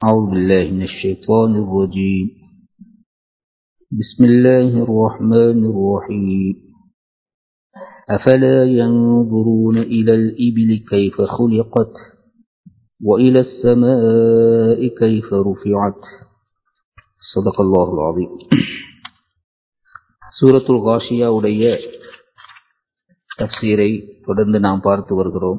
أعوذ بالله من الشيطان الرجيم بسم الله الرحمن الرحيم أفلا ينظرون إلى الإبل كيف خلقت وإلى السماء كيف رفعت صدق الله العظيم சூரத்துல் காஷியா உடைய தப்சீரை தொடர்ந்து நாம் பார்த்து வருகிறோம்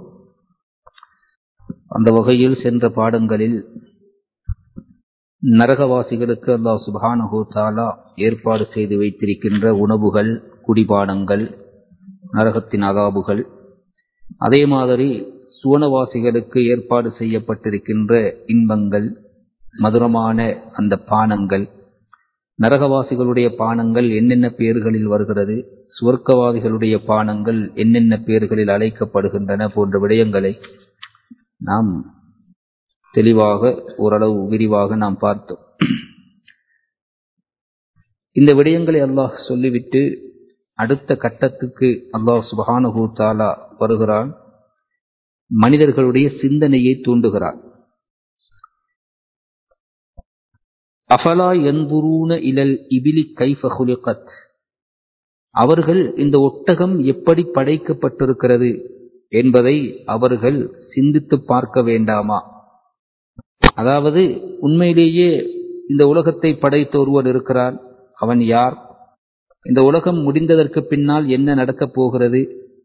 அந்த வகையில் சென்ற பாடங்களில் நரகவாசிகளுக்கு அல்லாஹ் சுபானஹூ தாலா ஏற்பாடு செய்து வைத்திருக்கின்ற உணவுகள் குடிபானங்கள் நரகத்தின் அகாபுகள் அதே மாதிரி சுவனவாசிகளுக்கு ஏற்பாடு செய்யப்பட்டிருக்கின்ற இன்பங்கள் மதுரமான அந்த பானங்கள் நரகவாசிகளுடைய பானங்கள் என்னென்ன பெயர்களில் வருகிறது சுவர்க்கவாதிகளுடைய பானங்கள் என்னென்ன பெயர்களில் அழைக்கப்படுகின்றன போன்ற விடயங்களை நாம் தெளிவாக ஓரளவு விரிவாக நாம் பார்த்தோம் இந்த விடயங்களை அல்லாஹ் சொல்லிவிட்டு அடுத்த கட்டத்துக்கு அல்லாஹ் சுபஹானஹூ தாலா வருகிறான் மனிதர்களுடைய சிந்தனையை தூண்டுகிறான் அஃபலா எந்துரூன இலல் இபிலி கைஃபகுலிகத் அவர்கள் இந்த ஒட்டகம் எப்படி படைக்கப்பட்டிருக்கிறது என்பதை அவர்கள் சிந்தித்து பார்க்க வேண்டாமா அதாவது உண்மையிலேயே இந்த உலகத்தை படைத்த ஒருவர் இருக்கிறான் அவன் யார் இந்த உலகம் முடிந்ததற்கு பின்னால் என்ன நடக்கப் போகிறது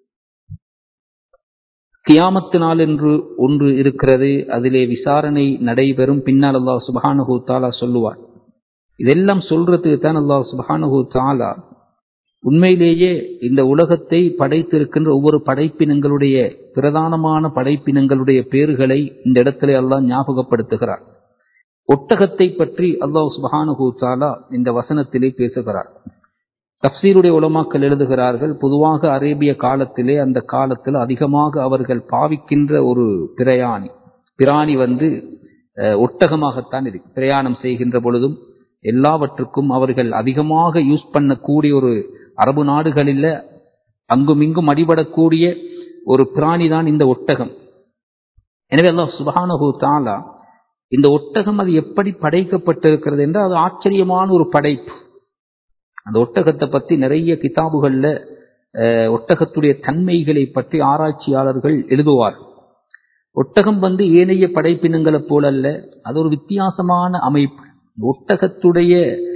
கியாமத்து நாள் என்று ஒன்று இருக்கிறது அதிலே விசாரணை நடைபெறும் பின்னால் அல்லாஹ் சுபஹானஹூ தாலா சொல்லுவார் இதெல்லாம் சொல்றதுக்கு தான் அல்லாஹ் சுபஹானஹூ தாலா உண்மையிலேயே இந்த உலகத்தை படைத்திருக்கின்ற ஒவ்வொரு படைப்பினங்களுடைய பிரதானமான படைப்பினங்களுடைய பேர்களை இந்த இடத்திலே அல்லாஹ் ஞாபகப்படுத்துகிறார் ஒட்டகத்தை பற்றி அல்லாஹ் சுபஹானஹூ தாலா இந்த வசனத்திலே பேசுகிறார் தப்சீருடைய உலமாக்கள் எழுதுகிறார்கள் பொதுவாக அரேபிய காலத்திலே அந்த காலத்தில் அதிகமாக அவர்கள் பாவிக்கின்ற ஒரு பிரயாணி பிராணி வந்து ஒட்டகமாகத்தான் இருக்கு பிரயாணம் செய்கின்ற பொழுதும் எல்லாவற்றுக்கும் அவர்கள் அதிகமாக யூஸ் பண்ணக்கூடிய ஒரு அரபு நாடுகளில் அங்கும் இங்கும் அடிபடக்கூடிய ஒரு பிராணி தான் இந்த ஒட்டகம் எனவே எல்லாம் சுபஹானஹூ தாலா இந்த ஒட்டகம் அது எப்படி படைக்கப்பட்டிருக்கிறது என்றால் அது ஆச்சரியமான ஒரு படைப்பு அந்த ஒட்டகத்தை பற்றி நிறைய கிதாபுகள்ல ஒட்டகத்துடைய தன்மைகளை பற்றி ஆராய்ச்சியாளர்கள் எழுதுவார் ஒட்டகம் வந்து ஏனைய படைப்பினங்களை போலல்ல அது ஒரு வித்தியாசமான அமைப்பு ஒட்டகத்துடைய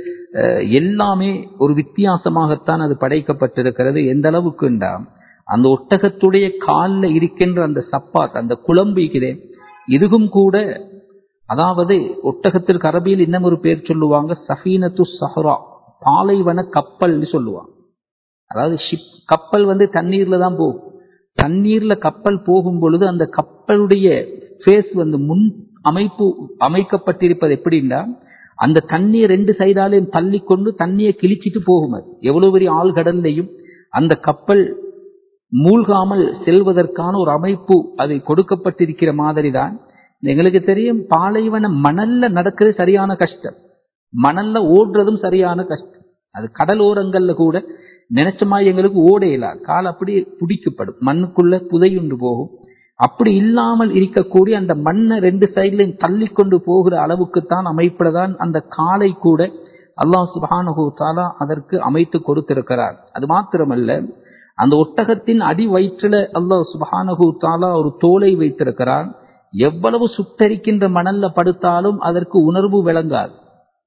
எல்லாமே ஒரு வித்தியாசமாகத்தான் அது படைக்கப்பட்டிருக்கிறது எந்த அளவுக்குண்டா அந்த ஒட்டகத்துடைய காலில் இருக்கின்ற அந்த சப்பாத் அந்த குழம்பு இருக்கிறேன் இதுவும் கூட அதாவது ஒட்டகத்திற்கு அரபியில் இன்னும் ஒரு பேர் சொல்லுவாங்க சஃபீனத்து சஹரா பாலைவன கப்பல்னு சொல்லுவாங்க அதாவது ஷிப் கப்பல் வந்து தண்ணீர்ல தான் போகும் தண்ணீர்ல கப்பல் போகும் பொழுது அந்த கப்பலுடைய ஃபேஸ் வந்து முன் அமைப்பு அமைக்கப்பட்டிருப்பது எப்படின்னா அந்த தண்ணியை ரெண்டு சைடாலையும் தள்ளி கொண்டு தண்ணியை கிழிச்சிட்டு போகும் அது எவ்வளவு பெரிய ஆழ்கடல்லையும் அந்த கப்பல் மூழ்காமல் செல்வதற்கான ஒரு அமைப்பு அது கொடுக்கப்பட்டிருக்கிற மாதிரி தான் எங்களுக்கு தெரியும் பாலைவன மணல்ல நடக்கிறது சரியான கஷ்டம் மணல்ல ஓடுறதும் சரியான கஷ்டம் அது கடலோரங்கள்ல கூட நினைச்ச மாதிரி எங்களுக்கு ஓட இயலாது கால் அப்படியே பிடிக்கப்படும் மண்ணுக்குள்ள புதையுண்டு போகும் அப்படி இல்லாமல் இருக்கக்கூடிய அந்த மண்ணை ரெண்டு சைட்லையும் தள்ளி கொண்டு போகிற அளவுக்குத்தான் அமைப்பில்தான் அந்த காலை கூட அல்லாஹ் சுபானு தாலா அதற்கு அமைத்து கொடுத்திருக்கிறார் அது மாத்திரமல்ல அந்த ஒட்டகத்தின் அடி வயிற்றுல அல்லாஹ் சுபானு தாலா ஒரு தோலை வைத்திருக்கிறார் எவ்வளவு சுட்டரிக்கின்ற மணல்ல படுத்தாலும் அதற்கு உணர்வு விளங்காது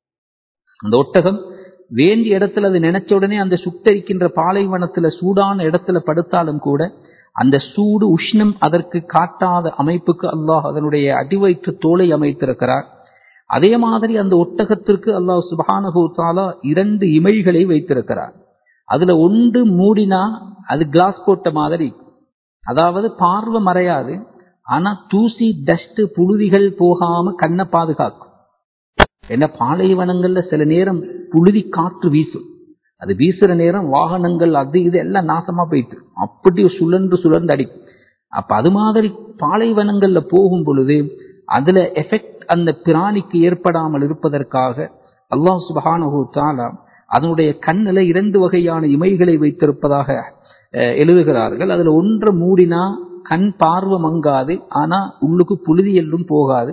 அந்த ஒட்டகம் வேண்டிய இடத்துல அது நினைச்ச உடனே அந்த சுட்டரிக்கின்ற பாலைவனத்துல சூடான இடத்துல படுத்தாலும் கூட அந்த சூடு உஷ்ணம் அதற்கு காட்டாத அமைப்புக்கு அல்லாஹ் அதனுடைய அடிவயிற்று தோலை அமைத்திருக்கிறார் அதே மாதிரி அந்த ஒட்டகத்திற்கு அல்லாஹ் சுபானஹூ தாலா இரண்டு இமைகளை வைத்திருக்கிறார் அதுல ஒன்று மூடினா அது கிளாஸ் போட்ட மாதிரி அதாவது பார்வை மறையாது ஆனா தூசி டஸ்ட் புழுதிகள் போகாம கண்ணை பாதுகாக்கும் என்ன பாலைவனங்கள்ல சில நேரம் புழுதி காற்று வீசும் அது வீசுற நேரம் வாகனங்கள் அது இது எல்லாம் நாசமா போயிட்டு அப்படி சுழன்று சுழன்று அடிக்கும் அப்ப அது மாதிரி பாலைவனங்கள்ல போகும் பொழுது அதுல எஃபெக்ட் அந்த பிராணிக்கு ஏற்படாமல் இருப்பதற்காக அல்லாஹ் சுபஹானஹூ தாலா அதனுடைய கண்ணில் இரண்டு வகையான இமைகளை வைத்திருப்பதாக எழுதுகிறார்கள் அதுல ஒன்றை மூடினா கண் பார்வை மங்காது ஆனா உள்ளுக்கு புழுதி எல்லும் போகாது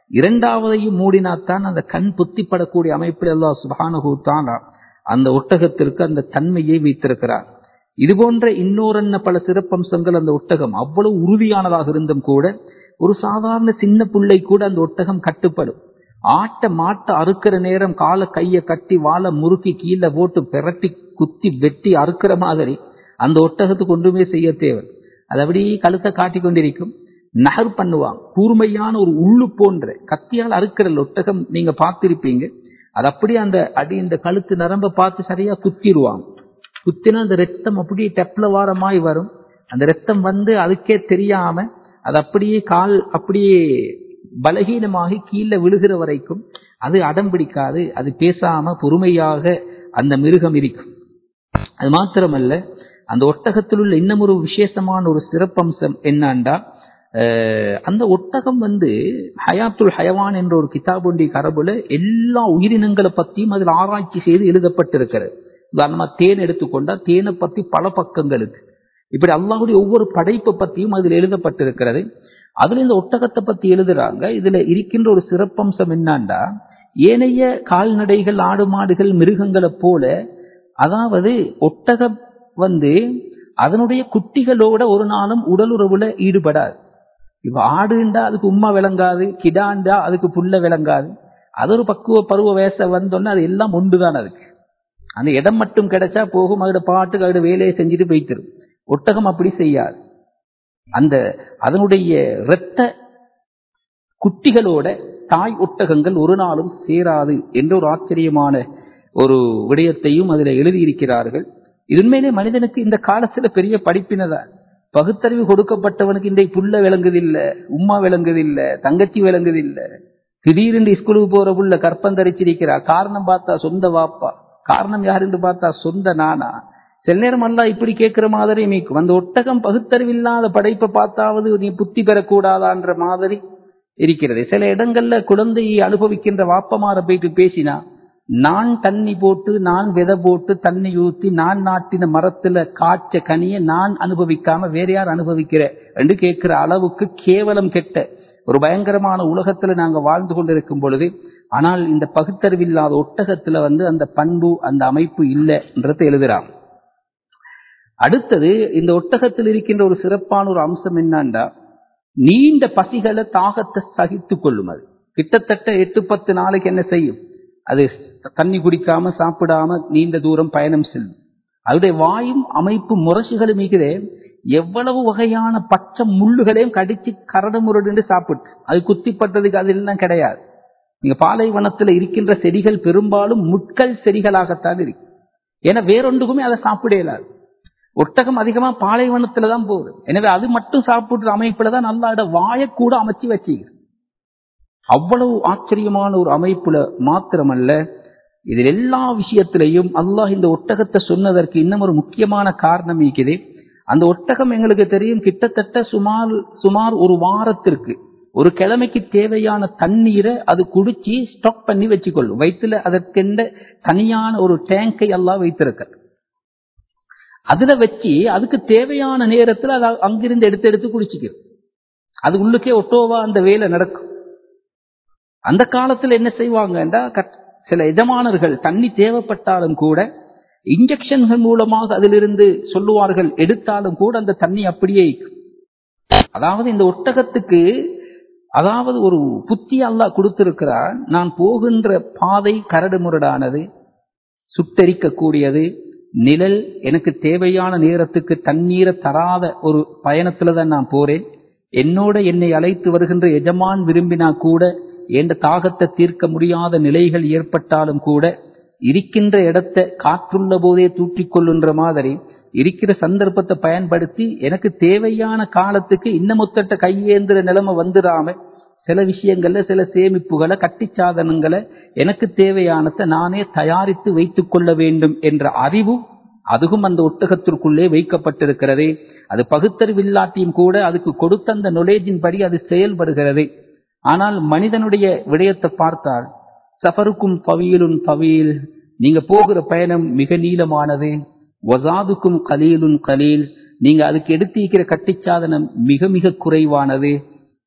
இரண்டாவதையும் மூடினாத்தான் அந்த கண் புத்திப்படக்கூடிய அமைப்பில் அல்லாஹ் சுபானஹூ தாலா அந்த ஒட்டகத்திற்கு அந்த தன்மையை வைத்திருக்கிறார் இது போன்ற இன்னொரு பல சிறப்பம்சங்கள் அந்த ஒட்டகம் அவ்வளவு உறுதியானதாக இருந்தும் கூட ஒரு சாதாரண சின்ன பிள்ளை கூட அந்த ஒட்டகம் கட்டுப்படும் ஆட்ட மாட்ட அறுக்கிற நேரம் கால கைய கட்டி வாழை முறுக்கி கீழே போட்டு பெரட்டி குத்தி வெட்டி அறுக்கிற மாதிரி அந்த ஒட்டகத்துக்கு ஒன்றுமே செய்ய தேவை அது அப்படியே கழுத்தை காட்டி கொண்டிருக்கும் நகர் பண்ணுவாங்க கூர்மையான ஒரு உள்ளு போன்ற கத்தியால் அறுக்கிற ஒட்டகம் நீங்க பார்த்திருப்பீங்க அது அப்படியே அந்த அடி இந்த கழுத்து நரம்ப பார்த்து சரியா குத்திடுவாங்க குத்தினா அந்த ரத்தம் அப்படியே டெப்ல வாரமாய் வரும் அந்த ரத்தம் வந்து அதுக்கே தெரியாம அது அப்படியே கால் அப்படியே பலகீனமாகி கீழே விழுகிற வரைக்கும் அது அடம் பிடிக்காது அது பேசாம பொறுமையாக அந்த மிருகம் இருக்கும் அது மாத்திரமல்ல அந்த ஒட்டகத்தில் உள்ள இன்னும் ஒரு விசேஷமான ஒரு சிறப்பம்சம் என்னண்டா அந்த ஒட்டகம் வந்து ஹயாத்துல் ஹயவான் என்ற ஒரு கிதாபுண்டி கரபுல எல்லா உயிரினங்களை பத்தியும் அதில் ஆராய்ச்சி செய்து எழுதப்பட்டிருக்கிறது உதாரணமா தேன் எடுத்துக்கொண்டா தேனை பத்தி பல பக்கங்கள் இருக்கு இப்படி அல்லாஹுடைய ஒவ்வொரு படைப்பை பத்தியும் அதில் எழுதப்பட்டிருக்கிறது அதுல இந்த ஒட்டகத்தை பத்தி எழுதுறாங்க இதுல இருக்கின்ற ஒரு சிறப்பம்சம் என்னண்டா ஏனைய கால்நடைகள் ஆடு மாடுகள் மிருகங்களை போல அதாவது ஒட்டகம் வந்து அதனுடைய குட்டிகளோட ஒரு நாளும் உடலுறவுல ஈடுபடாது இப்ப ஆடுண்டா அதுக்கு உம்மா விளங்காது கிடாண்டா அதுக்கு புல்ல விளங்காது அது ஒரு பக்குவ பருவ வேச வந்தோன்னா அது எல்லாம் ஒன்றுதான் அதுக்கு அந்த இடம் மட்டும் கிடைச்சா போகும் அதோட பாட்டுக்கு அதோட வேலையை செஞ்சுட்டு போய்த்திரும் ஒட்டகம் அப்படி செய்யாது அந்த அதனுடைய இரத்த குட்டிகளோட தாய் ஒட்டகங்கள் ஒரு நாளும் சேராது என்ற ஒரு ஆச்சரியமான ஒரு விடயத்தையும் அதில் எழுதியிருக்கிறார்கள் இது உண்மையிலே மனிதனுக்கு இந்த காலத்துல பெரிய படிப்பினதான் பகுத்தறிவு கொடுக்கப்பட்டவனுக்கு இன்றைக்கு புள்ள விளங்குதில்ல உம்மா விளங்குதில்ல தங்கச்சி விளங்குதில்ல திடீரென்று ஸ்கூலுக்கு போற புள்ள கற்பந்தரிச்சிருக்கிறா காரணம் பார்த்தா சொந்த வாப்பா காரணம் யாருன்னு பார்த்தா சொந்த நானா சில நேரம் அல்ல இப்படி கேட்கிற மாதிரி மீக்கும் அந்த ஒட்டகம் பகுத்தறிவில்லாத படைப்பை பார்த்தாவது நீ புத்தி பெறக்கூடாதான்ற மாதிரி இருக்கிறது சில இடங்கள்ல குழந்தையை அனுபவிக்கின்ற வாப்பமார போயிட்டு பேசினா நான் தண்ணி போட்டு நான் விதை போட்டு தண்ணி ஊத்தி நான் நாட்டின மரத்துல காய்ச்ச கனியை நான் அனுபவிக்காம வேற யார் அனுபவிக்கிற என்று கேட்கிற அளவுக்கு கேவலம் கெட்ட ஒரு பயங்கரமான உலகத்துல நாங்க வாழ்ந்து கொண்டிருக்கும் பொழுது ஆனால் இந்த பகுத்தறிவில்லாத ஒட்டகத்துல வந்து அந்த பண்பு அந்த அமைப்பு இல்லைன்றத எழுதுறான் அடுத்தது இந்த ஒட்டகத்தில் இருக்கின்ற ஒரு சிறப்பான ஒரு அம்சம் என்னண்டா நீண்ட பசிகளை தாகத்தை சகித்துக் கொள்ளும் அது கிட்டத்தட்ட எட்டு பத்து நாளைக்கு என்ன செய்யும் அது தண்ணி குடிக்காம சாப்பிடாம நீண்ட தூரம் பயணம் செல்லும் அதனுடைய வாயும் அமைப்பு முரசுகளும் மிகுதே எவ்வளவு வகையான பச்சை முள்ளுகளையும் கடிச்சு கரடு முரடு சாப்பிட்டு அது குத்திப்பட்டதுக்கு அதெல்லாம் கிடையாது நீங்க பாலைவனத்துல இருக்கின்ற செடிகள் பெரும்பாலும் முட்கள் செடிகளாகத்தான் இருக்கு ஏன்னா வேறொன்றுக்குமே அதை சாப்பிட இயலாது ஒட்டகம் அதிகமா பாலைவனத்துல தான் போகுது எனவே அது மட்டும் சாப்பிடுற அமைப்புல தான் நல்லா வாயை கூட அமைச்சு வச்சுக்க அவ்வளவு ஆச்சரியமான ஒரு அமைப்புல மாத்திரமல்ல இதில் எல்லா விஷயத்திலையும் அல்லாஹ் இந்த ஒட்டகத்தை சொன்னதற்கு இன்னும் ஒரு முக்கியமான காரணம் இருக்குது அந்த ஒட்டகம் எங்களுக்கு தெரியும் கிட்டத்தட்ட சுமார் சுமார் ஒரு வாரத்திற்கு ஒரு கிழமைக்கு தேவையான தண்ணீரை அது குடிச்சு ஸ்டாக் பண்ணி வச்சுக்கொள்ளும் வயிற்றுல அதற்கென்ற தனியான ஒரு டேங்கை எல்லாம் வைத்திருக்க அதுல வச்சு அதுக்கு தேவையான நேரத்தில் அதை அங்கிருந்து எடுத்து எடுத்து குடிச்சுக்கிறது அது உள்ளுக்கே ஒட்டோவா அந்த வேலை நடக்கும் அந்த காலத்துல என்ன செய்வாங்கன்றா சில எஜமானர்கள் தண்ணி தேவைப்பட்டாலும் கூட இன்ஜெக்ஷன்கள் மூலமாக அதிலிருந்து சொல்லுவார்கள் எடுத்தாலும் கூட அந்த தண்ணி அப்படியே அதாவது இந்த ஒட்டகத்துக்கு அதாவது ஒரு புத்தி அல்லா கொடுத்திருக்கிறார் நான் போகின்ற பாதை கரடு முரடானது சுட்டரிக்க கூடியது நிழல் எனக்கு தேவையான நேரத்துக்கு தண்ணீரை தராத ஒரு பயணத்துல தான் நான் போறேன் என்னோட என்னை அழைத்து வருகின்ற எஜமான் விரும்பினா கூட என்ற தாகத்தை தீர்க்க முடியாத நிலைகள் ஏற்பட்டாலும் கூட இருக்கின்ற இடத்தை காற்றுள்ள போதே தூக்கிக் கொள்ளுன்ற மாதிரி இருக்கிற சந்தர்ப்பத்தை பயன்படுத்தி எனக்கு தேவையான காலத்துக்கு இன்னமொத்தட்ட கையேந்திர நிலைமை வந்துடாம சில விஷயங்கள்ல சில சேமிப்புகளை கட்டி சாதனங்களை எனக்கு தேவையானதை நானே தயாரித்து வைத்துக் கொள்ள வேண்டும் என்ற அறிவு அதுவும் அந்த ஒட்டகத்திற்குள்ளே வைக்கப்பட்டிருக்கிறது அது பகுத்தறிவில்லாட்டியும் கூட அதுக்கு கொடுத்த அந்த நொலேஜின் படி அது செயல்படுகிறது ஆனால் மனிதனுடைய விடயத்தை பார்த்தால் சஃபருக்கும் பவியலுன் பவியில் நீங்க போகிற பயணம் மிக நீளமானது வசாதுக்கும் கலீலுன் கலீல் நீங்க அதுக்கு எடுத்திருக்கிற கட்டிச்சாதனம் மிக மிக குறைவானது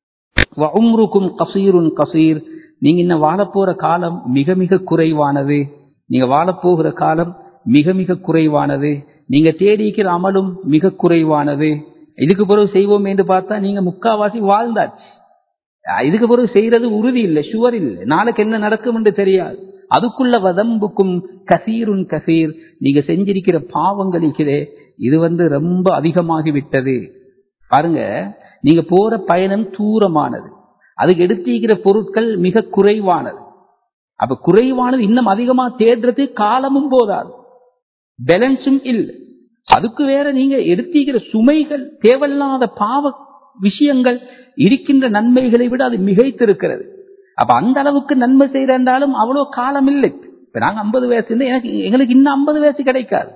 உம்ருக்கும் கசீருன் கசீர் நீங்க இன்னும் வாழப்போற காலம் மிக மிக குறைவானது நீங்க வாழப்போகிற காலம் மிக மிக குறைவானது நீங்க தேடிக்கிற அமலும் மிக குறைவானது இதுக்கு பிறகு செய்வோம் என்று பார்த்தா நீங்க முக்காவாசி வாழ்ந்தாச்சு இதுக்கு பிறகு செய்யறது உறுதி இல்லை சுவர் இல்லை நாளைக்கு என்ன நடக்கும் என்று தெரியாது அதுக்குள்ள வதம்புக்கும் கசீருன் கசீர் நீங்க செஞ்சிருக்கிற பாவங்களிக்கிறே இது வந்து ரொம்ப அதிகமாகி விட்டது பாருங்க நீங்க போற பயணம் தூரமானது அதுக்கு எடுத்திருக்கிற பொருட்கள் மிக குறைவானது அப்ப குறைவானது இன்னும் அதிகமா தேடுறது காலமும் போதாது பேலன்ஸும் இல்லை அதுக்கு வேற நீங்க எடுத்திருக்கிற சுமைகள் தேவையில்லாத பாவ விஷயங்கள் இருக்கின்ற நன்மைகளை விட அது மிகைத்திருக்கிறது அப்ப அந்த அளவுக்கு நன்மை செய்யறாலும் அவ்வளவு காலம் இல்லை இப்ப நாங்க ஐம்பது வயசு இருந்தா எனக்கு எங்களுக்கு இன்னும் ஐம்பது வயசு கிடைக்காது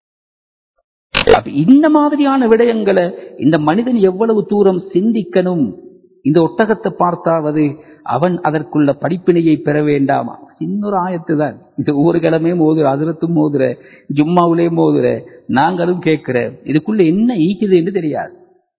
அப்ப இந்த மாதிரியான விடயங்களை இந்த மனிதன் எவ்வளவு தூரம் சிந்திக்கணும் இந்த ஒட்டகத்தை பார்த்தாவது அவன் அதற்குள்ள படிப்பினையை பெற வேண்டாமா சின்ன ஒரு ஆயத்து தான் இது ஒவ்வொரு கிழமையே மோதுற அதிரத்தும் மோதுற ஜும்மாவிலே மோதுற நாங்களும் கேட்கிற இதுக்குள்ள என்ன ஈக்குது என்று தெரியாது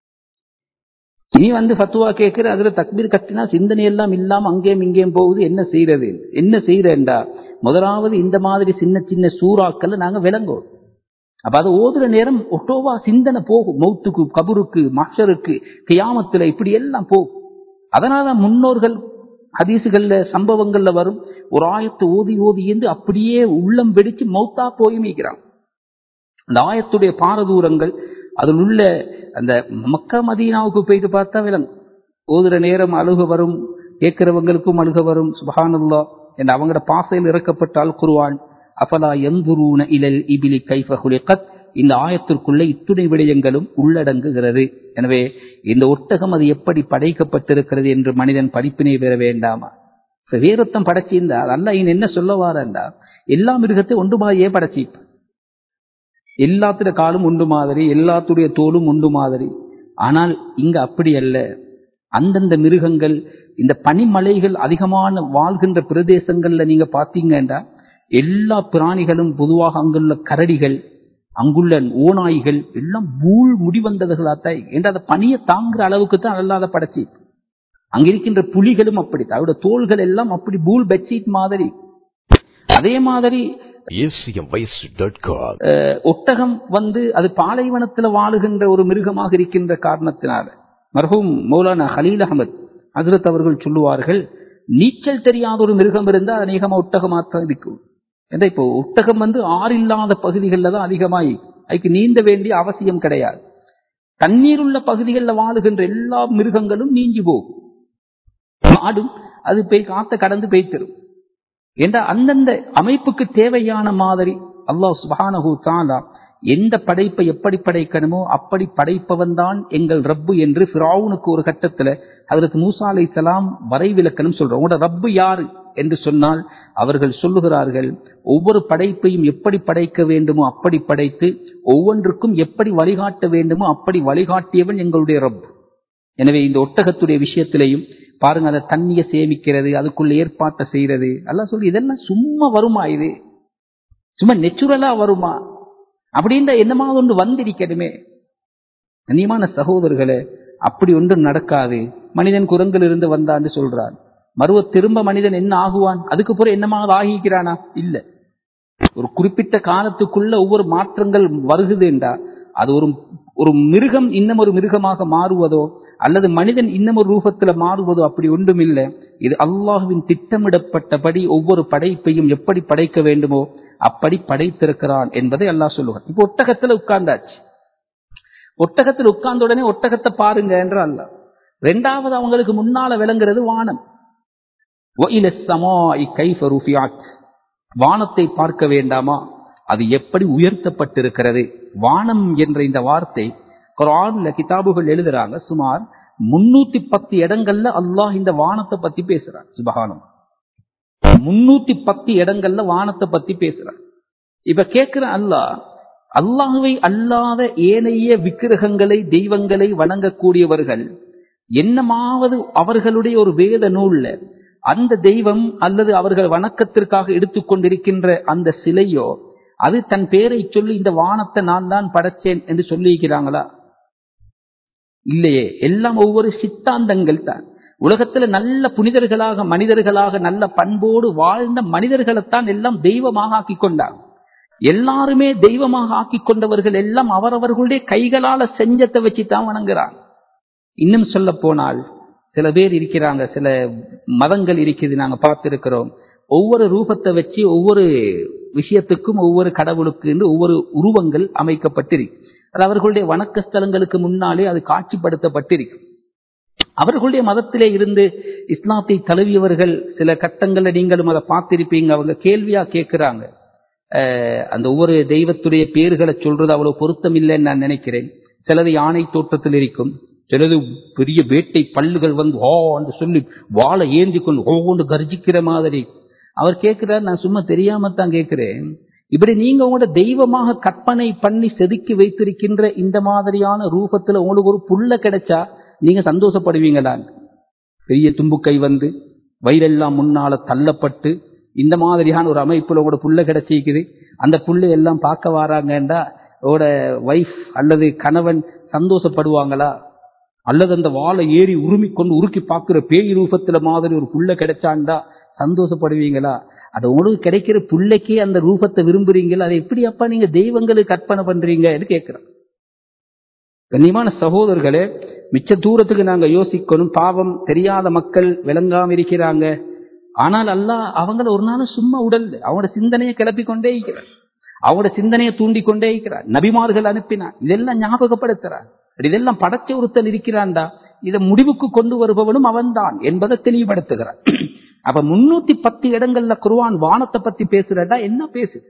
இனி வந்து ஃபத்துவா கேட்கிற அதுல தக்பீர் கத்தினா சிந்தனை எல்லாம் இல்லாம அங்கேயும் இங்கேயும் போகுது என்ன செய்யறது என்ன செய்யறேன்டா முதலாவது இந்த மாதிரி சின்ன சின்ன சூறாக்கள் நாங்க விளங்குவோம் அப்ப அது ஓதுற நேரம் ஒட்டோவா சிந்தனை போகும் மௌத்துக்கு கபருக்கு மஷருக்கு கியாமத்துல இப்படி எல்லாம் போகும் அதனாலதான் முன்னோர்கள் ஹதீசுகள்ல சம்பவங்கள்ல வரும் ஒரு ஆயத்தை ஓதி ஓதி இருந்து அப்படியே உள்ளம் வெடிச்சு மௌத்தா போய் மீக்கிறான் அந்த ஆயத்துடைய பாரதூரங்கள் அதில் உள்ள அந்த மக்கா மதீனாவுக்கு போயிட்டு பார்த்தா விலங்கு ஓதுற நேரம் அழுக வரும் கேட்கிறவங்களுக்கும் அழுக வரும் சுபஹானல்லா என்ற அவங்களோட பாசையில் இறக்கப்பட்டால் குருவான் அஃபலா எந்துருன இலல் இபிலி கைஃபகுலிகத் இந்த ஆயத்திற்குள்ள இத்துணை விடயங்களும் உள்ளடங்குகிறது எனவே இந்த ஒட்டகம் அது எப்படி படைக்கப்பட்டிருக்கிறது என்று மனிதன் படிப்பினை பெற வேண்டாமா வேறொத்தம் படைச்சிருந்தா அல்ல இன் என்ன சொல்ல வாரண்டா எல்லா மிருகத்தை ஒன்று மாதிரியே படைச்சிப்பான் எல்லாத்துடைய காலும் உண்டு மாதிரி எல்லாத்துடைய தோலும் உண்டு மாதிரி ஆனால் இங்க அப்படி அல்ல அந்தந்த மிருகங்கள் இந்த பனிமலைகள் அதிகமான வாழ்கின்ற பிரதேசங்கள்ல நீங்க பாத்தீங்கன்னா எல்லா பிராணிகளும் பொதுவாக அங்குள்ள கரடிகள் அங்குள்ள ஓநாய்கள் எல்லாம் பூள் முடிவந்தவர்களாத்தான் என்று அந்த பனியை தாங்குற அளவுக்கு தான் அல்லாத படைச்சி அங்க இருக்கின்ற புலிகளும் அப்படி அதோட தோள்கள் எல்லாம் அப்படி பூல் பெட்ஷீட் மாதிரி அதே மாதிரி acmvoice.com ஒட்டகம் வந்து அது பாலைவனத்தில் வாழுகின்ற ஒரு மிருகமாக இருக்கின்ற காரணத்தினால மர்ஹூம் மௌலானா ஹலீல் அகமது ஹசரத் அவர்கள் சொல்லுவார்கள் நீச்சல் தெரியாத ஒரு மிருகம் இருந்தால் அநேகமா ஒட்டகமாத்தான் இருக்கும் ஏன்னா இப்போ ஒட்டகம் வந்து ஆறு இல்லாத பகுதிகளில் தான் அதிகமாகி அதுக்கு நீந்த வேண்டிய அவசியம் கிடையாது தண்ணீர் உள்ள பகுதிகளில் வாழுகின்ற எல்லா மிருகங்களும் நீங்கி போகும் மாடும் அது போய் காத்த கடந்து போய் தரும் என்ற அந்தந்த அமைப்புக்கு தேவையான மாதிரி அல்லாஹ் சுபானஹூ தாலா எந்த படைப்பை எப்படி படைக்கணுமோ அப்படி படைப்பவன் தான் எங்கள் ரப்பு என்று ஃபிரௌனுக்கு ஒரு கட்டத்துல அதற்கு மூசா அலை சலாம் வரைவிலக்கணம் சொல்றோம் உங்களோட ரப்பு யாரு என்று சொன்னால் அவர்கள் சொல்லுகிறார்கள் ஒவ்வொரு படைப்பையும் எப்படி படைக்க வேண்டுமோ அப்படி படைத்து ஒவ்வொன்றுக்கும் எப்படி வழிகாட்ட வேண்டுமோ அப்படி வழிகாட்டியவன் எங்களுடைய ரப்பு எனவே இந்த ஒட்டகத்துடைய விஷயத்திலையும் பாருங்க அதை தண்ணியை சேமிக்கிறது அதுக்குள்ள ஏற்பாட்டை செய்யறது எல்லாம் சொல்லி இதெல்லாம் சும்மா வருமா இது சும்மா நெச்சுரலா வருமா அப்படின்ற என்னமாவது ஒன்று வந்திருக்கணுமே கண்ணியமான சகோதரர்களே அப்படி ஒன்றும் நடக்காது மனிதன் குரங்கில் இருந்து வந்தான்னு சொல்றான் மறுவ திரும்ப மனிதன் என்ன ஆகுவான் அதுக்கு பிறகு என்னமாவது ஆகிக்கிறானா இல்ல ஒரு குறிப்பிட்ட காலத்துக்குள்ள ஒவ்வொரு மாற்றங்கள் வருகுது என்றா அது ஒரு ஒரு மிருகம் இன்னும் ஒரு மிருகமாக மாறுவதோ அல்லது மனிதன் இன்னும் ஒரு ரூபத்துல மாறுவதோ அப்படி ஒன்றும் இல்லை இது அல்லாஹுவின் திட்டமிடப்பட்டபடி ஒவ்வொரு படைப்பையும் எப்படி படைக்க வேண்டுமோ அப்படி படைத்திருக்கிறான் என்பதை அல்லாஹ் சொல்லுவான் இப்போ ஒட்டகத்துல உட்கார்ந்தாச்சு ஒட்டகத்தில் உட்கார்ந்த உடனே ஒட்டகத்தை பாருங்க என்று அல்ல ரெண்டாவது அவங்களுக்கு முன்னால விளங்குறது வானம் வானத்தை பார்க்க வேண்டாமா அது எப்படி உயர்த்தப்பட்டிருக்கிறது வானம் என்ற இந்த வார்த்தை குரான்ல கிதாபுகள் எழுதுறாங்க சுமார் முன்னூத்தி பத்து இடங்கள்ல அல்லாஹ் இந்த வானத்தை பத்தி பேசுறான் சுபகானம் முன்னூத்தி பத்து இடங்கள்ல வானத்தை பத்தி பேசுறான் இப்ப கேட்கிற அல்லாஹ் அல்லாஹுவை அல்லாத ஏனைய விக்கிரகங்களை தெய்வங்களை வணங்கக்கூடியவர்கள் என்னமாவது அவர்களுடைய ஒரு வேத நூல்ல அந்த தெய்வம் அல்லது அவர்கள் வணக்கத்திற்காக எடுத்துக்கொண்டிருக்கின்ற அந்த சிலையோ அது தன் பேரை சொல்லி இந்த வானத்தை நான் தான் படைச்சேன் என்று சொல்லியிருக்கிறாங்களா இல்லையே எல்லாம் ஒவ்வொரு சித்தாந்தங்கள் தான் உலகத்துல நல்ல புனிதர்களாக மனிதர்களாக நல்ல பண்போடு வாழ்ந்த மனிதர்களைத்தான் எல்லாம் தெய்வமாக ஆக்கிக் கொண்டாங்க எல்லாருமே தெய்வமாக ஆக்கிக் கொண்டவர்கள் எல்லாம் அவரவர்களுடைய கைகளால செஞ்சத்தை வச்சுதான் வணங்குறாங்க இன்னும் சொல்ல போனால் சில பேர் இருக்கிறாங்க சில மதங்கள் இருக்குது நாங்க பார்த்திருக்கிறோம் ஒவ்வொரு ரூபத்தை வச்சு ஒவ்வொரு விஷயத்துக்கும் ஒவ்வொரு கடவுளுக்கு என்று ஒவ்வொரு உருவங்கள் அமைக்கப்பட்டிருக்கு அது அவர்களுடைய வணக்க ஸ்தலங்களுக்கு முன்னாலே அது காட்சிப்படுத்தப்பட்டிருக்கு அவர்களுடைய மதத்திலே இருந்து இஸ்லாத்தை தழுவியவர்கள் சில கட்டங்கள்ல நீங்களும் அதை பார்த்திருப்பீங்க அவங்க கேள்வியா கேட்கிறாங்க அஹ் அந்த ஒவ்வொரு தெய்வத்துடைய பேர்களை சொல்றது அவ்வளவு பொருத்தம் இல்லைன்னு நான் நினைக்கிறேன் சிலது யானை தோற்றத்தில் இருக்கும் சிலது பெரிய வேட்டை பல்லுகள் வந்து ஓ என்று சொல்லி வாழை ஏந்தி கொண்டு ஓண்டு கர்ஜிக்கிற மாதிரி அவர் கேட்கிறார் நான் சும்மா தெரியாம தான் கேட்கிறேன் இப்படி நீங்க உங்களோட தெய்வமாக கற்பனை பண்ணி செதுக்கி வைத்திருக்கின்ற இந்த மாதிரியான ரூபத்துல உங்களுக்கு ஒரு புல்ல கிடைச்சா நீங்க சந்தோஷப்படுவீங்களா பெரிய தும்புக்கை வந்து வயிறெல்லாம் முன்னால தள்ளப்பட்டு இந்த மாதிரியான ஒரு அமைப்புல உங்களோட புல்ல கிடைச்சிக்குது அந்த புல்லை எல்லாம் பார்க்க வராங்கன்றா உங்களோட வைஃப் அல்லது கணவன் சந்தோஷப்படுவாங்களா அல்லது அந்த வாழை ஏறி உருமி கொண்டு உருக்கி பார்க்கிற பேய் ரூபத்துல மாதிரி ஒரு புல்ல கிடைச்சாண்டா சந்தோஷப்படுவீங்களா அது உங்களுக்கு கிடைக்கிற புள்ளைக்கே அந்த ரூபத்தை விரும்புறீங்களா அதை எப்படி அப்பா நீங்க தெய்வங்களுக்கு கற்பனை பண்றீங்கன்னு கேட்கிறோம் கண்ணியமான சகோதரர்களே மிச்ச தூரத்துக்கு நாங்க யோசிக்கணும் பாவம் தெரியாத மக்கள் விளங்காம இருக்கிறாங்க ஆனால் அல்லாஹ் அவங்கள ஒரு நாள் சும்மா உடல் அவங்களோட சிந்தனையை கிளப்பி கொண்டே இருக்கிறார் அவங்களோட சிந்தனையை தூண்டி கொண்டே இருக்கிறார் நபிமார்கள் அனுப்பினார் இதெல்லாம் ஞாபகப்படுத்துறார் இதெல்லாம் படைச்ச ஒருத்தன் இருக்கிறான்டா இதை முடிவுக்கு கொண்டு வருபவனும் அவன்தான் என்பதை தெளிவுபடுத்துகிறார் அப்ப முன்னூத்தி பத்து இடங்கள்ல குருவான் வானத்தை பத்தி பேசுறதா என்ன பேசுது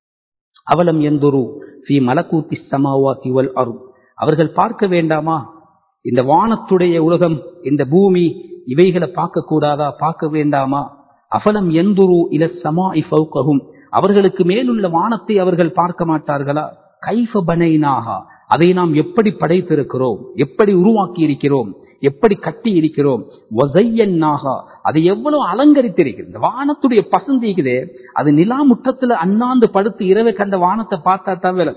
அவலம் எந்தொரு ஃபி மலக்கூத்தி சமாவாத்தி வல் அருள் அவர்கள் பார்க்க வேண்டாமா இந்த வானத்துடைய உலகம் இந்த பூமி இவைகளை பார்க்க கூடாதா பார்க்க வேண்டாமா அஃபலம் எந்துரு இல சமா இஃபௌகவும் அவர்களுக்கு மேலுள்ள வானத்தை அவர்கள் பார்க்க மாட்டார்களா கைஃப பனைனாகா அதை நாம் எப்படி படைத்திருக்கிறோம் எப்படி உருவாக்கி இருக்கிறோம் எப்படி கட்டி இருக்கிறோம் வசையன்னாகா அதை எவ்வளவு அலங்கரித்திருக்கிறது இந்த வானத்துடைய பசந்திக்குதே அது நிலா முற்றத்துல அண்ணாந்து படுத்து இரவு கண்ட வானத்தை பார்த்தா தவிர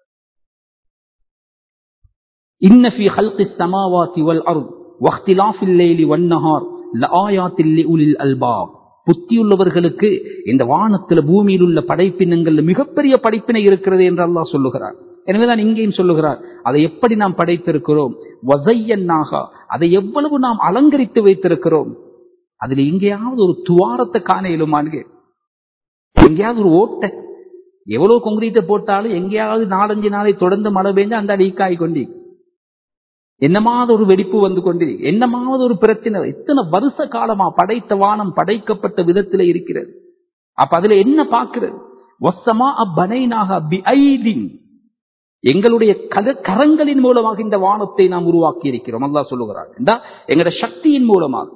இன்ன ஃபி ஹல்கி ஸமாவாதி வல் அர்த் வக்திலாஃபில் லைலி வன் நஹார் லஆயாத்தில் லிஉலில் அல்பாப் புத்தியுள்ளவர்களுக்கு இந்த வானத்துல பூமியில் உள்ள படைப்பினங்கள்ல மிகப்பெரிய படைப்பினை இருக்கிறது என்று அல்லாஹ் சொல்லுகிறார் எனவேதான் இங்கேயும் சொல்லுகிறார் அதை எப்படி நாம் படைத்திருக்கிறோம் வசையன்னாக அதை எவ்வளவு நாம் அலங்கரித்து வைத்திருக்கிறோம் அதுல எங்கேயாவது ஒரு துவாரத்தை காண இயலுமான்னு எங்கேயாவது ஒரு ஓட்டை எவ்வளவு கொங்கிரீட்டை போட்டாலும் எங்கேயாவது நாலஞ்சு நாளை தொடர்ந்து மழை பெஞ்சா அந்த லீக்காய் கொண்டி என்னமாவது ஒரு வெடிப்பு வந்து கொண்டு என்னமாவது ஒரு பிரச்சனை எத்தனை வருஷ காலமா படைத்த வானம் படைக்கப்பட்ட விதத்துல இருக்கிறது அப்ப அதுல என்ன பார்க்கிறது வசமா அப்பனைனாக எங்களுடைய கரங்களின் மூலமாக இந்த வானத்தை நாம் உருவாக்கி இருக்கிறோம் அல்லா சொல்லுகிறார் எங்களுடைய சக்தியின் மூலமாக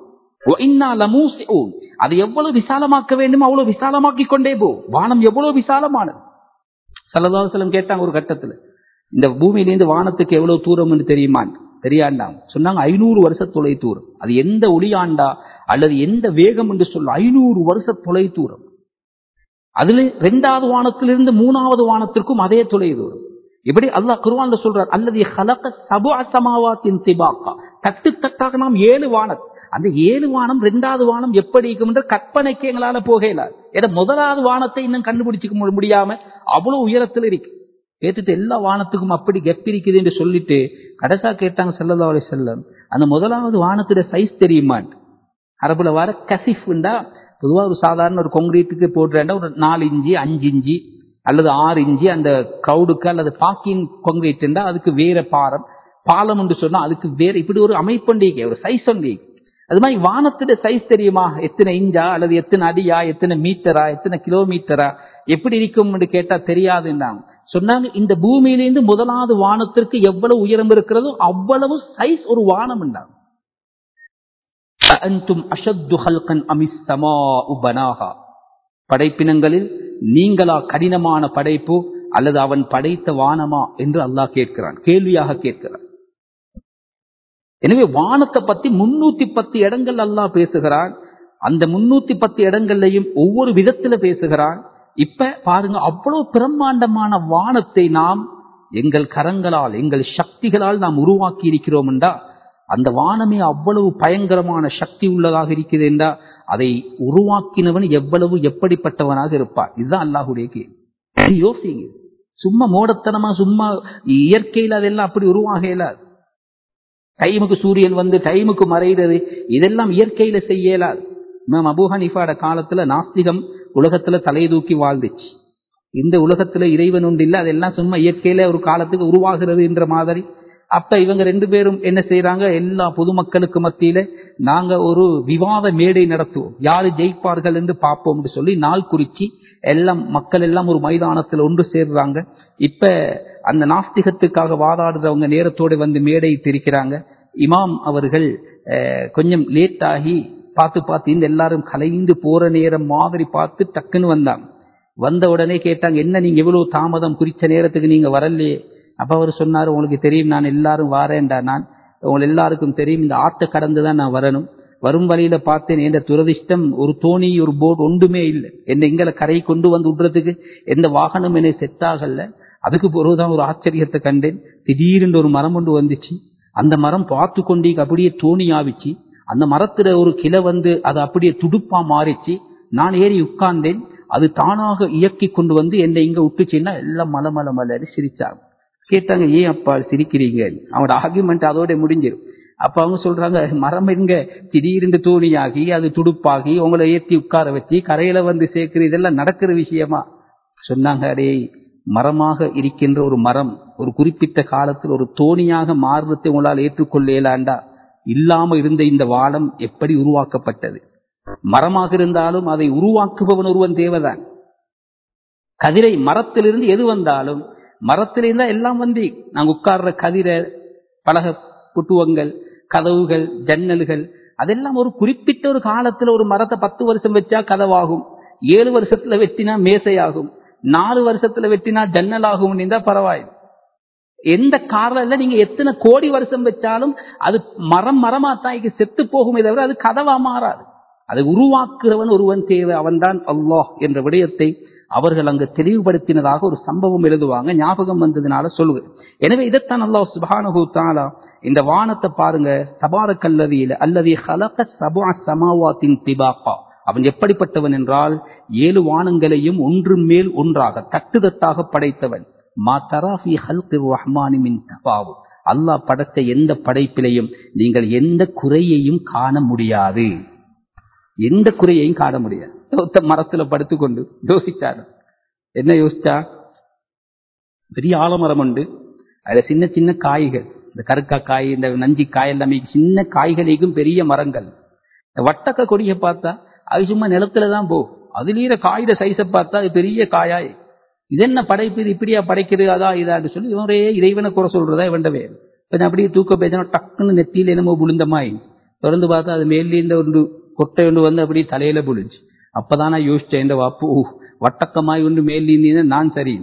அதை எவ்வளவு விசாலமாக்க வேண்டும் அவ்வளவு விசாலமாக்கி கொண்டே போ வானம் எவ்வளவு விசாலமானது சல்லதாசலம் கேட்டாங்க ஒரு கட்டத்துல இந்த பூமியிலிருந்து வானத்துக்கு எவ்வளவு தூரம் என்று தெரியுமா தெரியாண்டாங்க சொன்னாங்க ஐநூறு வருஷ தொலை தூரம் அது எந்த ஒளியாண்டா அல்லது எந்த வேகம் என்று சொல்ல ஐநூறு வருஷ தொலை தூரம் அதுல இரண்டாவது வானத்திலிருந்து மூணாவது வானத்திற்கும் அதே தொலை தூரம் இப்படி அல்லாஹ் குருவான்ல சொல்றார் அல்லது ஹலக சபு அசமாவாத்தின் திபாக்கா தட்டு தட்டாக நாம் ஏழு வானம் அந்த ஏழு வானம் ரெண்டாவது வானம் எப்படி இருக்கும் என்ற கற்பனைக்கு எங்களால போகல ஏன்னா முதலாவது வானத்தை இன்னும் கண்டுபிடிச்சிக்க முடியாம அவ்வளவு உயரத்தில் இருக்கு கேட்டுட்டு எல்லா வானத்துக்கும் அப்படி கெப் இருக்குது என்று சொல்லிட்டு கடைசா கேட்டாங்க செல்லதா அலி செல்லம் அந்த முதலாவது வானத்துடைய சைஸ் தெரியுமான் அரபுல வர கசிஃப்ண்டா பொதுவாக ஒரு சாதாரண ஒரு கொங்கிரீட்டுக்கு போடுறேன்டா ஒரு நாலு இஞ்சி அஞ்சு இஞ்சி அல்லது ஆறு இஞ்சி அந்த க்ரௌடுக்கு அல்லது பாக்கிங் கொங்கிரீட்டுண்டா அதுக்கு வேற பாரம் பாலம் என்று சொன்னா அதுக்கு வேற இப்படி ஒரு அமைப்பு ஒரு சைஸ் ஒன்றி அது மாதிரி வானத்துடைய சைஸ் தெரியுமா எத்தனை இஞ்சா அல்லது எத்தனை அடியா எத்தனை மீட்டரா எத்தனை கிலோமீட்டரா எப்படி இருக்கும் என்று கேட்டா தெரியாதுன்னாங்க சொன்னாங்க இந்த பூமியிலிருந்து முதலாவது வானத்திற்கு எவ்வளவு உயரம் இருக்கிறதோ அவ்வளவு சைஸ் ஒரு வானம் என்றாங்க படைப்பினங்களில் நீங்களா கடினமான படைப்பு அல்லது அவன் படைத்த வானமா என்று அல்லாஹ் கேட்கிறான் கேள்வியாக கேட்கிறான் எனவே வானத்தை பத்தி முன்னூத்தி பத்து இடங்கள் அல்லாஹ் பேசுகிறான் அந்த முன்னூத்தி பத்து இடங்கள்லையும் ஒவ்வொரு விதத்துல பேசுகிறான் இப்ப பாருங்க அவ்வளவு பிரம்மாண்டமான வானத்தை நாம் எங்கள் கரங்களால் எங்கள் சக்திகளால் நாம் உருவாக்கி இருக்கிறோம் என்றா அந்த வானமே அவ்வளவு பயங்கரமான சக்தி உள்ளதாக இருக்குது என்றா அதை உருவாக்கினவன் எவ்வளவு எப்படிப்பட்டவனாக இருப்பான் இதுதான் அல்லாஹுடைய கேள்வி யோசிங்க சும்மா மூடத்தனமா சும்மா இயற்கையில் அதெல்லாம் அப்படி உருவாக இயலாது டைமுக்கு சூரியன் வந்து டைமுக்கு மறைகிறது இதெல்லாம் இயற்கையில செய்ய இயலாது இமாம் அபு ஹனீஃபாட காலத்துல நாஸ்திகம் உலகத்துல தலை தூக்கி வாழ்ந்துச்சு இந்த உலகத்துல இறைவன் உண்டு இல்லை அதெல்லாம் சும்மா இயற்கையில ஒரு காலத்துக்கு உருவாகிறது என்ற மாதிரி அப்ப இவங்க ரெண்டு பேரும் என்ன செய்யறாங்க எல்லா பொதுமக்களுக்கு மத்தியில நாங்க ஒரு விவாத மேடை நடத்துவோம் யாரு ஜெயிப்பார்கள் என்று பார்ப்போம் சொல்லி நாள் குறிச்சி எல்லாம் மக்கள் எல்லாம் ஒரு மைதானத்தில் ஒன்று சேர்றாங்க இப்ப அந்த நாஸ்திகத்துக்காக வாதாடுறவங்க நேரத்தோட வந்து மேடை திரிக்கிறாங்க இமாம் அவர்கள் கொஞ்சம் லேட் ஆகி பார்த்து பார்த்து இந்த எல்லாரும் கலைந்து போற நேரம் மாதிரி பார்த்து டக்குன்னு வந்தாங்க வந்த உடனே கேட்டாங்க என்ன நீங்க எவ்வளவு தாமதம் குறிச்ச நேரத்துக்கு நீங்க வரலையே அப்ப அவர் சொன்னார் உங்களுக்கு தெரியும் நான் எல்லாரும் வாரேன்டா நான் உங்க எல்லாருக்கும் தெரியும் இந்த ஆத்த கடந்து தான் நான் வரணும் வரும் வழியில பார்த்தேன் என்ற துரதிஷ்டம் ஒரு தோணி ஒரு போட் ஒன்றுமே இல்லை என்ன எங்களை கரை கொண்டு வந்து விடுறதுக்கு எந்த வாகனம் என்னை செட் ஆகல அதுக்கு பிறகுதான் ஒரு ஆச்சரியத்தை கண்டேன் திடீரென்று ஒரு மரம் ஒன்று வந்துச்சு அந்த மரம் பார்த்து கொண்டே அப்படியே தோணி ஆவிச்சு அந்த மரத்துல ஒரு கிளை வந்து அது அப்படியே துடுப்பா மாறிச்சு நான் ஏறி உட்கார்ந்தேன் அது தானாக இயக்கி கொண்டு வந்து என்னை இங்க விட்டுச்சுன்னா எல்லாம் மல மல மலரி சிரிச்சாங்க கேட்டாங்க ஏன் அப்பா சிரிக்கிறீங்க அவனோட ஆர்குமெண்ட் அதோட முடிஞ்சிடும் அப்ப அவங்க சொல்றாங்க மரம் எங்க திடீர்னு தோணியாகி அது துடுப்பாகி உங்களை ஏற்றி உட்கார வச்சு கரையில வந்து சேர்க்கிற இதெல்லாம் நடக்கிற விஷயமா சொன்னாங்க அடே மரமாக இருக்கின்ற ஒரு மரம் ஒரு குறிப்பிட்ட காலத்தில் ஒரு தோணியாக மாறுறதை உங்களால் ஏற்றுக்கொள்ள இயலாண்டா இல்லாம இருந்த இந்த வானம் எப்படி உருவாக்கப்பட்டது மரமாக இருந்தாலும் அதை உருவாக்குபவன் ஒருவன் தேவைதான் கதிரை மரத்திலிருந்து எது வந்தாலும் மரத்திலிருந்தா எல்லாம் வந்து நாங்க உட்கார்ற கதிரை பலக புட்டுவங்கள் கதவுகள் ஜன்னல்கள் அதெல்லாம் ஒரு குறிப்பிட்ட ஒரு காலத்துல ஒரு மரத்தை பத்து வருஷம் வச்சா கதவாகும் ஏழு வருஷத்துல வெட்டினா மேசையாகும் நாலு வருஷத்துல வெட்டினா ஜன்னல் ஆகும் பரவாயில்லை எந்த காரணம் நீங்க எத்தனை கோடி வருஷம் வச்சாலும் அது மரம் மரமா தான் செத்து போகுமே தவிர அது கதவா மாறாது அதை உருவாக்குறவன் ஒருவன் தேவை அவன்தான் அல்லாஹ் என்ற விடயத்தை அவர்கள் அங்கு தெளிவுபடுத்தினதாக ஒரு சம்பவம் எழுதுவாங்க ஞாபகம் வந்ததுனால சொல்லுவேன் எனவே இதைத்தான் அல்லாஹ் சுபானு தாலா இந்த வானத்தை பாருங்க சபார கல்லவியில அல்லது ஹலக சபா சமாவாத்தின் திபாக்கா அவன் எப்படிப்பட்டவன் என்றால் ஏழு வானங்களையும் ஒன்று மேல் ஒன்றாக தட்டுதட்டாக படைத்தவன் மா தராஃபி ஹல்கி ரஹ்மானி மின் தபாவு அல்லாஹ் படைத்த எந்த படைப்பிலையும் நீங்கள் எந்த குறையையும் காண முடியாது எந்த குறையையும் காண முடியாது ஒத்த மரத்துல படுத்துக்கொண்டு யோசிச்சாரு என்ன யோசிச்சா பெரிய ஆலமரம் உண்டு அதுல சின்ன சின்ன காய்கள் இந்த கருக்கா காய் இந்த நஞ்சி காய் எல்லாமே சின்ன காய்களுக்கும் பெரிய மரங்கள் வட்டக்க கொடியை பார்த்தா அது சும்மா நிலத்துலதான் போ அதுலீர காயிட சைஸை பார்த்தா அது பெரிய காயாய் இது என்ன படைப்பு இது இப்படியா படைக்கிறது அதா இதான்னு சொல்லி இவரே இறைவனை குறை சொல்றதா இவண்டவே கொஞ்சம் அப்படியே தூக்க பேசினா டக்குன்னு நெத்தியில என்னமோ புழுந்தமாய் திறந்து பார்த்தா அது மேலேருந்து ஒன்று கொட்டை ஒன்று வந்து அப்படியே தலையில புழிஞ்சு அப்பதான் நான் யோசிச்சேன் இந்த வாப்பு வட்டக்கமாய் ஒன்று மேலிருந்தீங்கன்னா நான் சரி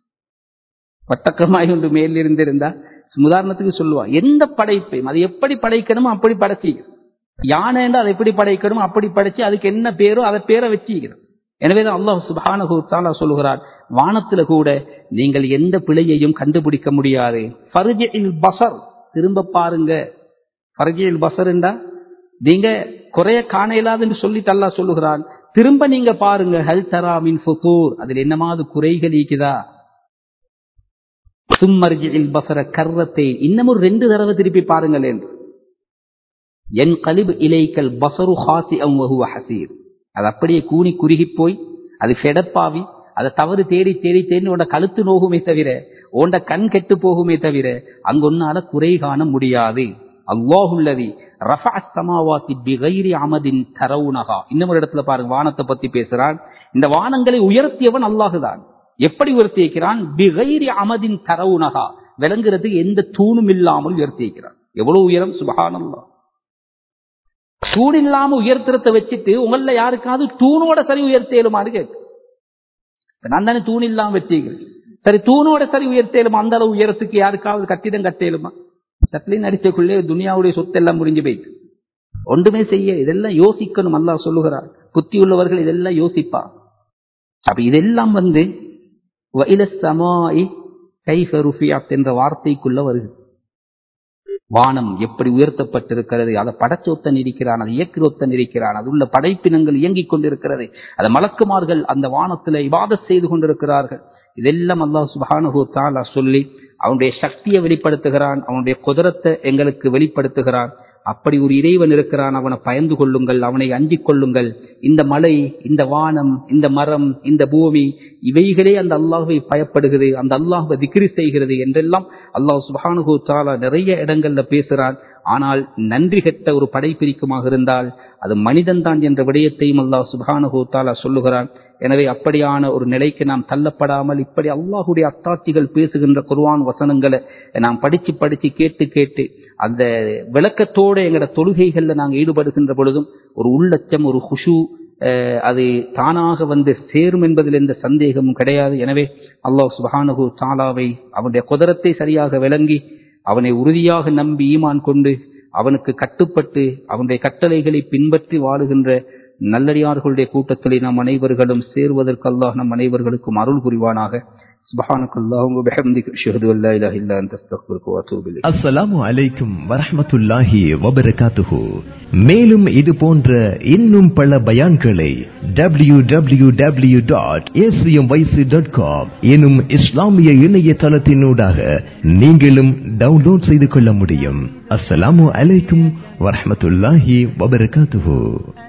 வட்டக்கமாய் ஒன்று மேலிருந்து இருந்தா உதாரணத்துக்கு சொல்லுவான் எந்த படைப்பையும் அது எப்படி படைக்கணுமோ அப்படி படைச்சிக்கிறோம் யானை என்று அதை எப்படி படைக்கணுமோ அப்படி படைச்சு அதுக்கு என்ன பேரோ அதை பேரை வச்சுக்கிறோம் எனவேதான் அல்லாஹ் சுபானகுத்தாலா சொல்லுகிறார் வானத்துல கூட நீங்கள் எந்த பிழையையும் கண்டுபிடிக்க முடியாது பசர் திரும்ப பாருங்க பரஜியில் பசருண்டா நீங்க குறைய காண இயலாதுன்னு சொல்லிட்டு அல்லா சொல்லுகிறான் திரும்ப நீங்க பாருங்க ஹல் தராமின் ஃபுதூர் அதில் என்னமாவது குறைகள் இருக்குதா சும்மர்ஜில் பசர கர்வத்தை இன்னமும் ரெண்டு தடவை திருப்பி பாருங்களேன் என் கலிபு இலைக்கல் பசரு ஹாசி அவ்வஹுவ ஹசீர் அது அப்படியே கூனி குறுகி போய் அது ஃபெடப்பாவி அதை தவறு தேடி தேடி தேடி உண்ட கழுத்து நோகுமே தவிர உண்ட கண் கெட்டு போகுமே தவிர அங்க ஒன்னால குறை காண முடியாது அல்லாஹுல்லதி ரஃபா சமாவாத்தி பிகைரி அமதின் தரவுனகா இன்னும் ஒரு இடத்துல பாருங்க வானத்தை பத்தி பேசுறான் இந்த வானங்களை உயர்த்தியவன் அல்லாஹுதான் எப்படி உயர்த்தி வைக்கிறான் பிகைரி அமதின் தரவுனகா விளங்குறதுக்கு எந்த தூணும் இல்லாமல் உயர்த்தி வைக்கிறான் எவ்வளவு உயரம் சுபகானல்லா தூண் இல்லாம உயர்த்திரத்தை வச்சுட்டு உங்கள யாருக்காவது தூணோட சரி உயர்த்தேலுமான்னு கேட்கு நான் தானே தூண் இல்லாம வச்சுக்கிறேன் சரி தூணோட சரி உயர்த்தேலுமா அந்த அளவு உயரத்துக்கு யாருக்காவது கட்டிடம் கட்டேலுமா சட்லின் அடிச்சக்குள்ளே துனியாவுடைய சொத்து எல்லாம் முடிஞ்சு போயிட்டு ஒன்றுமே செய்ய இதெல்லாம் யோசிக்கணும் அல்லா சொல்லுகிறார் புத்தி உள்ளவர்கள் இதெல்லாம் யோசிப்பா அப்ப இதெல்லாம் வந்து வயல சமாய் கைஃபருஃபியாத் என்ற வார்த்தைக்குள்ள வருது வானம் எப்படி உயர்த்தப்பட்டிருக்கிறது அதை படைச்சொத்தன் இருக்கிறான் அதை இயக்கிறொத்தன் இருக்கிறான் அது உள்ள படைப்பினங்கள் இயங்கிக் கொண்டிருக்கிறது அதை மலக்குமார்கள் அந்த வானத்தில் இவாத செய்து கொண்டிருக்கிறார்கள் இதெல்லாம் அல்லாஹ் சுபானுஹூ தாலா சொல்லி அவனுடைய சக்தியை வெளிப்படுத்துகிறான் அவனுடைய குதிரத்தை எங்களுக்கு வெளிப்படுத்துகிறான் அப்படி ஒரு இறைவன் இருக்கிறான் அவனை பயந்து கொள்ளுங்கள் அவனை அஞ்சிக் கொள்ளுங்கள் இந்த மலை இந்த வானம் இந்த மரம் இந்த பூமி இவைகளே அந்த அல்லாஹை பயப்படுகிறது அந்த அல்லாஹை திக்ரி செய்கிறது என்றெல்லாம் அல்லாஹ் சுபானுகு தாலா நிறைய இடங்கள்ல பேசுகிறான் ஆனால் நன்றி கெட்ட ஒரு படைப்பிரிக்குமாக இருந்தால் அது மனிதன் தான் என்ற விடயத்தையும் அல்லாஹ் சுபானுகு தாலா சொல்லுகிறான் எனவே அப்படியான ஒரு நிலைக்கு நாம் தள்ளப்படாமல் இப்படி அல்லாஹுடைய அத்தாட்சிகள் பேசுகின்ற குர்வான் வசனங்களை நாம் படிச்சு படிச்சு கேட்டு கேட்டு அந்த விளக்கத்தோட எங்களோட தொழுகைகள்ல நாங்கள் ஈடுபடுகின்ற பொழுதும் ஒரு உள்ளச்சம் ஒரு குஷு அது தானாக வந்து சேரும் என்பதில் எந்த சந்தேகமும் கிடையாது எனவே அல்லாஹ் சுபானகு தாலாவை அவனுடைய குதிரத்தை சரியாக விளங்கி அவனை உறுதியாக நம்பி ஈமான் கொண்டு அவனுக்கு கட்டுப்பட்டு அவனுடைய கட்டளைகளை பின்பற்றி வாழுகின்ற நல்லடியார்களுடைய கூட்டத்திலே நாம் அனைவர்களும் சேருவதற்கு அல்லாஹ் நம் அனைவர்களுக்கும் அருள் புரிவானாக سبحانك اللهم وبحمدك اشهد ان لا اله الا انت استغفرك واتوب اليك அஸ்ஸலாமு அலைக்கும் வரஹ்மத்துல்லாஹி வபரகாத்துஹு மேலும் இது போன்ற இன்னும் பல பயான்களை W W W dot dot com எனும் இஸ்லாமிய இணையதளத்தினூடாக நீங்களும் டவுன்லோட் செய்து கொள்ள முடியும் அஸ்ஸலாமு அலைக்கும் வரஹ்மத்துல்லாஹி வபரகாத்துஹு